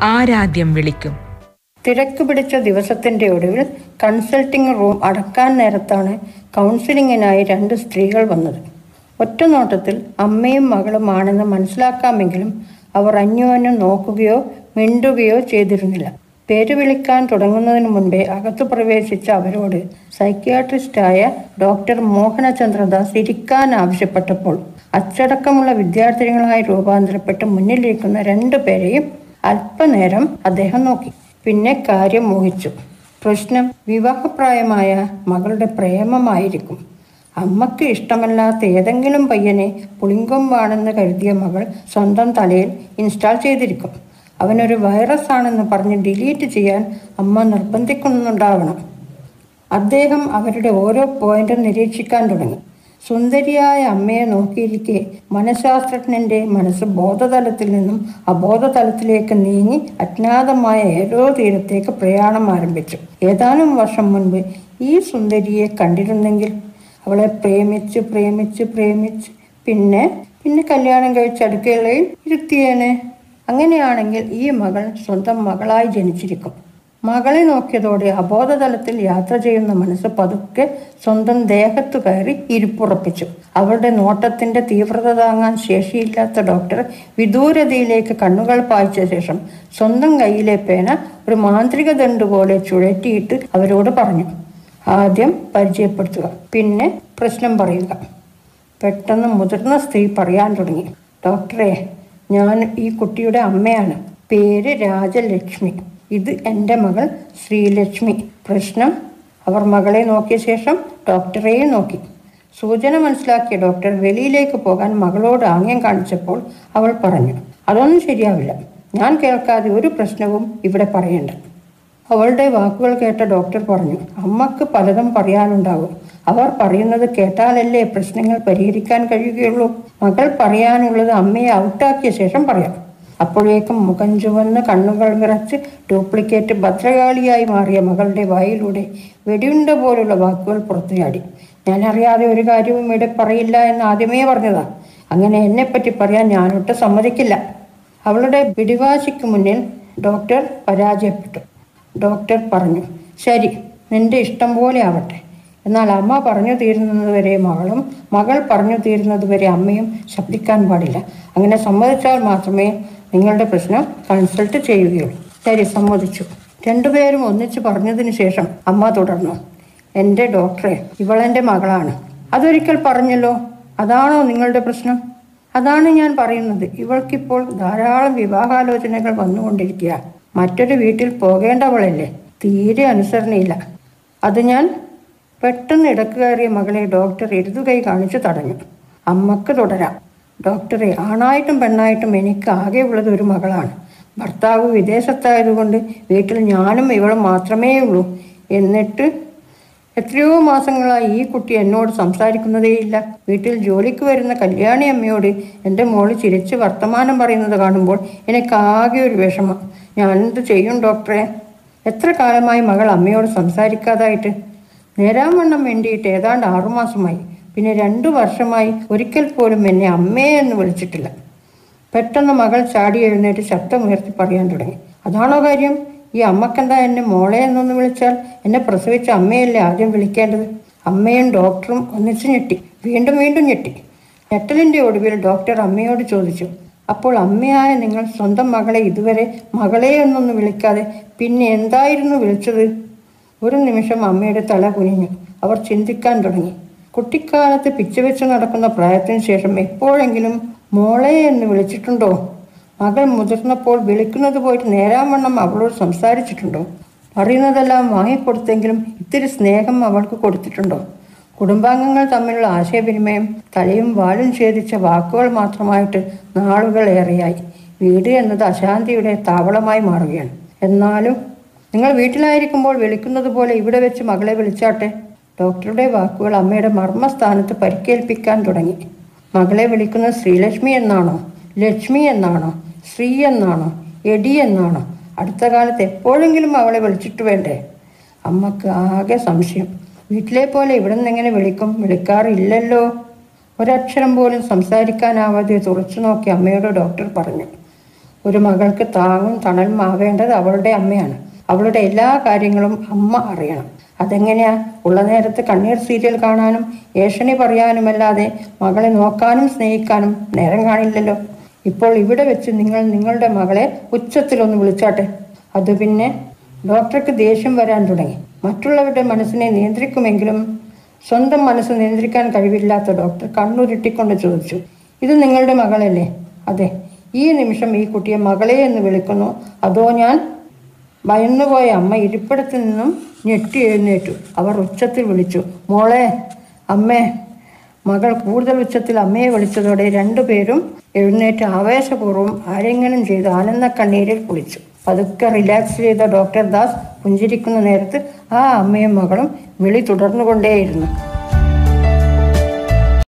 ആരാദ്യം വിളിക്കും തിരക്ക് പിടിച്ച ദിവസത്തിന്റെ ഒടുവിൽ കൺസൾട്ടിംഗ് റൂം അടക്കാൻ നേരത്താണ് കൗൺസിലിങ്ങിനായി രണ്ട് സ്ത്രീകൾ വന്നത് ഒറ്റ നോട്ടത്തിൽ അമ്മയും മകളുമാണെന്ന് മനസ്സിലാക്കാമെങ്കിലും അവർ അന്യോന്യം നോക്കുകയോ മിണ്ടുകയോ ചെയ്തിരുന്നില്ല പേര് വിളിക്കാൻ തുടങ്ങുന്നതിന് മുൻപേ അകത്തു പ്രവേശിച്ച അവരോട് സൈക്യാട്രിസ്റ്റായ ഡോക്ടർ മോഹനചന്ദ്രദാസ് ഇരിക്കാൻ ആവശ്യപ്പെട്ടപ്പോൾ അച്ചടക്കമുള്ള വിദ്യാർത്ഥിനികളായി രൂപാന്തരപ്പെട്ട് മുന്നിലിരിക്കുന്ന രണ്ടു പേരെയും അല്പനേരം അദ്ദേഹം നോക്കി പിന്നെ കാര്യം മോഹിച്ചു പ്രശ്നം വിവാഹപ്രായമായ മകളുടെ പ്രേമമായിരിക്കും അമ്മയ്ക്ക് ഇഷ്ടമല്ലാത്ത ഏതെങ്കിലും പയ്യനെ പുളിങ്കൊമ്പാണെന്ന് കരുതിയ മകൾ സ്വന്തം തലയിൽ ഇൻസ്റ്റാൾ ചെയ്തിരിക്കും അവനൊരു വൈറസ് ആണെന്ന് പറഞ്ഞ് ഡിലീറ്റ് ചെയ്യാൻ അമ്മ നിർബന്ധിക്കുന്നുണ്ടാവണം അദ്ദേഹം അവരുടെ ഓരോ പോയിന്റും നിരീക്ഷിക്കാൻ തുടങ്ങി സുന്ദരിയായ അമ്മയെ നോക്കിയിരിക്കെ മനഃശാസ്ത്രജ്ഞന്റെ മനസ്സ് ബോധതലത്തിൽ നിന്നും അബോധതലത്തിലേക്ക് നീങ്ങി അജ്ഞാതമായ ഏതോ തീരത്തേക്ക് പ്രയാണം ആരംഭിച്ചു ഏതാനും വർഷം മുൻപ് ഈ സുന്ദരിയെ കണ്ടിരുന്നെങ്കിൽ അവളെ പ്രേമിച്ച് പ്രേമിച്ച് പ്രേമിച്ച് പിന്നെ പിന്നെ കല്യാണം കഴിച്ച് അടുക്കളയിൽ ഇരുത്തിയേനെ അങ്ങനെയാണെങ്കിൽ ഈ മകൾ സ്വന്തം മകളായി ജനിച്ചിരിക്കും മകളെ നോക്കിയതോടെ അബോധതലത്തിൽ യാത്ര ചെയ്യുന്ന മനസ്സ് പതുക്കെ സ്വന്തം ദേഹത്തു കയറി ഇരിപ്പുറപ്പിച്ചു അവളുടെ നോട്ടത്തിന്റെ തീവ്രത താങ്ങാൻ ശേഷിയില്ലാത്ത ഡോക്ടർ വിദൂരതയിലേക്ക് കണ്ണുകൾ പായിച്ച ശേഷം സ്വന്തം കയ്യിലെ പേന ഒരു മാന്ത്രിക ദണ്ട് പോലെ ചുഴറ്റിയിട്ട് അവരോട് പറഞ്ഞു ആദ്യം പരിചയപ്പെടുത്തുക പിന്നെ പ്രശ്നം പറയുക പെട്ടെന്ന് മുതിർന്ന സ്ത്രീ പറയാൻ തുടങ്ങി ഡോക്ടറെ ഞാൻ ഈ കുട്ടിയുടെ അമ്മയാണ് പേര് രാജലക്ഷ്മി ഇത് എൻ്റെ മകൾ ശ്രീലക്ഷ്മി പ്രശ്നം അവർ മകളെ നോക്കിയ ശേഷം ഡോക്ടറെയും നോക്കി സൂചന മനസ്സിലാക്കിയ ഡോക്ടർ വെളിയിലേക്ക് പോകാൻ മകളോട് ആംഗ്യം കാണിച്ചപ്പോൾ അവൾ പറഞ്ഞു അതൊന്നും ശരിയാവില്ല ഞാൻ കേൾക്കാതെ ഒരു പ്രശ്നവും ഇവിടെ പറയണ്ട അവളുടെ വാക്കുകൾ കേട്ട ഡോക്ടർ പറഞ്ഞു അമ്മക്ക് പലതും പറയാനുണ്ടാകും അവർ പറയുന്നത് കേട്ടാലല്ലേ പ്രശ്നങ്ങൾ പരിഹരിക്കാൻ കഴിയുകയുള്ളൂ മകൾ പറയാനുള്ളത് അമ്മയെ ഔട്ടാക്കിയ ശേഷം പറയാം അപ്പോഴേക്കും മുഖം ചുവന്ന് കണ്ണുകൾ വിറച്ച് ഡ്യൂപ്ലിക്കേറ്റ് ഭദ്രകാളിയായി മാറിയ മകളുടെ വായിലൂടെ വെടിയുണ്ട പോലുള്ള വാക്കുകൾ പുറത്തുചാടി ഞാൻ അറിയാതെ ഒരു കാര്യവും ഇവിടെ പറയില്ല എന്ന് ആദ്യമേ പറഞ്ഞതാ അങ്ങനെ എന്നെപ്പറ്റി പറയാൻ ഞാനൊട്ട് സമ്മതിക്കില്ല അവളുടെ പിടിവാശിക്ക് മുന്നിൽ ഡോക്ടർ പരാജയപ്പെട്ടു ഡോക്ടർ പറഞ്ഞു ശരി നിന്റെ ഇഷ്ടം പോലെ ആവട്ടെ എന്നാൽ അമ്മ പറഞ്ഞു തീരുന്നതുവരെ മകളും മകൾ പറഞ്ഞു തീരുന്നതുവരെ അമ്മയും ശബ്ദിക്കാൻ പാടില്ല അങ്ങനെ സമ്മതിച്ചാൽ മാത്രമേ നിങ്ങളുടെ പ്രശ്നം കൺസൾട്ട് ചെയ്യുകയുള്ളൂ ശരി സമ്മതിച്ചു രണ്ടുപേരും ഒന്നിച്ചു പറഞ്ഞതിന് ശേഷം അമ്മ തുടർന്നു എൻ്റെ ഡോക്ടറെ ഇവളെൻ്റെ മകളാണ് അതൊരിക്കൽ പറഞ്ഞല്ലോ അതാണോ നിങ്ങളുടെ പ്രശ്നം അതാണ് ഞാൻ പറയുന്നത് ഇവൾക്കിപ്പോൾ ധാരാളം വിവാഹാലോചനകൾ വന്നുകൊണ്ടിരിക്കുക മറ്റൊരു വീട്ടിൽ പോകേണ്ടവളല്ലേ തീരെ അനുസരണയില്ല അത് ഞാൻ പെട്ടെന്ന് ഇടക്ക് കയറിയ മകളെ ഡോക്ടർ ഇടതുകൈ കാണിച്ചു തടഞ്ഞു അമ്മക്ക് തുടരാം ഡോക്ടറെ ആണായിട്ടും പെണ്ണായിട്ടും എനിക്ക് ആകെ ഉള്ളത് ഒരു മകളാണ് ഭർത്താവ് വിദേശത്തായതുകൊണ്ട് വീട്ടിൽ ഞാനും ഇവളും മാത്രമേ ഉള്ളൂ എന്നിട്ട് എത്രയോ മാസങ്ങളായി ഈ കുട്ടി എന്നോട് സംസാരിക്കുന്നതേയില്ല വീട്ടിൽ ജോലിക്ക് വരുന്ന കല്യാണി അമ്മയോട് എൻ്റെ മോള് ചിരിച്ച് വർത്തമാനം പറയുന്നത് കാണുമ്പോൾ എനിക്ക് ആകെ ഒരു വിഷമം ഞാൻ എന്ത് ചെയ്യും ഡോക്ടറെ എത്ര കാലമായി മകൾ അമ്മയോട് സംസാരിക്കാതായിട്ട് നേരാവണ്ണം വേണ്ടിയിട്ട് ഏതാണ്ട് ആറുമാസമായി പിന്നെ രണ്ടു വർഷമായി ഒരിക്കൽ പോലും എന്നെ അമ്മേ എന്ന് വിളിച്ചിട്ടില്ല പെട്ടെന്ന് മകൾ ചാടി എഴുന്നേറ്റ് ശബ്ദമുയർത്തി പറയാൻ തുടങ്ങി അതാണോ കാര്യം ഈ അമ്മക്കെന്താ എന്നെ മോളെ എന്നൊന്ന് വിളിച്ചാൽ എന്നെ പ്രസവിച്ച അമ്മയല്ലേ ആദ്യം വിളിക്കേണ്ടത് അമ്മയും ഡോക്ടറും ഒന്നിച്ചു ഞെട്ടി വീണ്ടും വീണ്ടും ഞെട്ടി ഞെട്ടലിന്റെ ഒടുവിൽ ഡോക്ടർ അമ്മയോട് ചോദിച്ചു അപ്പോൾ അമ്മയായ നിങ്ങൾ സ്വന്തം മകളെ ഇതുവരെ മകളെ എന്നൊന്ന് വിളിക്കാതെ പിന്നെ എന്തായിരുന്നു വിളിച്ചത് ഒരു നിമിഷം അമ്മയുടെ തല കുനിഞ്ഞു അവർ ചിന്തിക്കാൻ തുടങ്ങി കുട്ടിക്കാലത്ത് പിച്ചുവെച്ച് നടക്കുന്ന പ്രായത്തിന് ശേഷം എപ്പോഴെങ്കിലും മോളെ എന്ന് വിളിച്ചിട്ടുണ്ടോ മകൾ മുതിർന്നപ്പോൾ വിളിക്കുന്നത് പോയിട്ട് നേരാവണ്ണം അവളോട് സംസാരിച്ചിട്ടുണ്ടോ പറയുന്നതെല്ലാം വാങ്ങിക്കൊടുത്തെങ്കിലും ഇത്തിരി സ്നേഹം അവൾക്ക് കൊടുത്തിട്ടുണ്ടോ കുടുംബാംഗങ്ങൾ തമ്മിലുള്ള ആശയവിനിമയം തലയും വാലും ഛേദിച്ച വാക്കുകൾ മാത്രമായിട്ട് നാളുകൾ ഏറെയായി വീട് എന്നത് അശാന്തിയുടെ താവളമായി മാറുകയാണ് എന്നാലും നിങ്ങൾ വീട്ടിലായിരിക്കുമ്പോൾ വിളിക്കുന്നത് പോലെ ഇവിടെ വെച്ച് മകളെ വിളിച്ചാട്ടെ ഡോക്ടറുടെ വാക്കുകൾ അമ്മയുടെ മർമ്മസ്ഥാനത്ത് പരിക്കേൽപ്പിക്കാൻ തുടങ്ങി മകളെ വിളിക്കുന്നത് ശ്രീലക്ഷ്മി എന്നാണോ ലക്ഷ്മി എന്നാണോ ശ്രീ എന്നാണോ എടി എന്നാണോ അടുത്ത കാലത്ത് എപ്പോഴെങ്കിലും അവളെ വിളിച്ചിട്ട് വേണ്ടേ അമ്മക്ക് ആകെ സംശയം വീട്ടിലെ പോലെ ഇവിടെ നിന്ന് എങ്ങനെ വിളിക്കും വിളിക്കാറില്ലല്ലോ ഒരക്ഷരം പോലും സംസാരിക്കാനാവാതെ തുറച്ചു നോക്കി അമ്മയോട് ഡോക്ടർ പറഞ്ഞു ഒരു മകൾക്ക് താങ്ങും തണലും ആവേണ്ടത് അവളുടെ അമ്മയാണ് അവളുടെ എല്ലാ കാര്യങ്ങളും അമ്മ അറിയണം അതെങ്ങനെയാ ഉള്ള നേരത്ത് കണ്ണീർ സീരിയൽ കാണാനും ഏഷണി പറയാനുമല്ലാതെ മകളെ നോക്കാനും സ്നേഹിക്കാനും നേരം കാണില്ലല്ലോ ഇപ്പോൾ ഇവിടെ വെച്ച് നിങ്ങൾ നിങ്ങളുടെ മകളെ ഉച്ചത്തിലൊന്ന് വിളിച്ചാട്ടെ അത് പിന്നെ ഡോക്ടർക്ക് ദേഷ്യം വരാൻ തുടങ്ങി മറ്റുള്ളവരുടെ മനസ്സിനെ നിയന്ത്രിക്കുമെങ്കിലും സ്വന്തം മനസ്സ് നിയന്ത്രിക്കാൻ കഴിവില്ലാത്ത ഡോക്ടർ കണ്ണുരുട്ടിക്കൊണ്ട് ചോദിച്ചു ഇത് നിങ്ങളുടെ മകളല്ലേ അതെ ഈ നിമിഷം ഈ കുട്ടിയെ മകളെ എന്ന് വിളിക്കുന്നു അതോ ഞാൻ ഭയന്നുപോയ അമ്മ ഇരിപ്പിടത്തിൽ നിന്നും ഞെട്ടി എഴുന്നേറ്റു അവർ ഉച്ചത്തിൽ വിളിച്ചു മോളെ അമ്മേ മകൾ കൂടുതൽ ഉച്ചത്തിൽ അമ്മയെ വിളിച്ചതോടെ രണ്ടുപേരും എഴുന്നേറ്റ് ആവേശപൂർവ്വം ആരെങ്കിലും ചെയ്ത് ആനന്ദ കണ്ണീരിൽ കുളിച്ചു പതുക്കെ റിലാക്സ് ചെയ്ത ഡോക്ടർ ദാസ് പുഞ്ചിരിക്കുന്ന നേരത്ത് ആ അമ്മയും മകളും വിളി തുടർന്നുകൊണ്ടേയിരുന്നു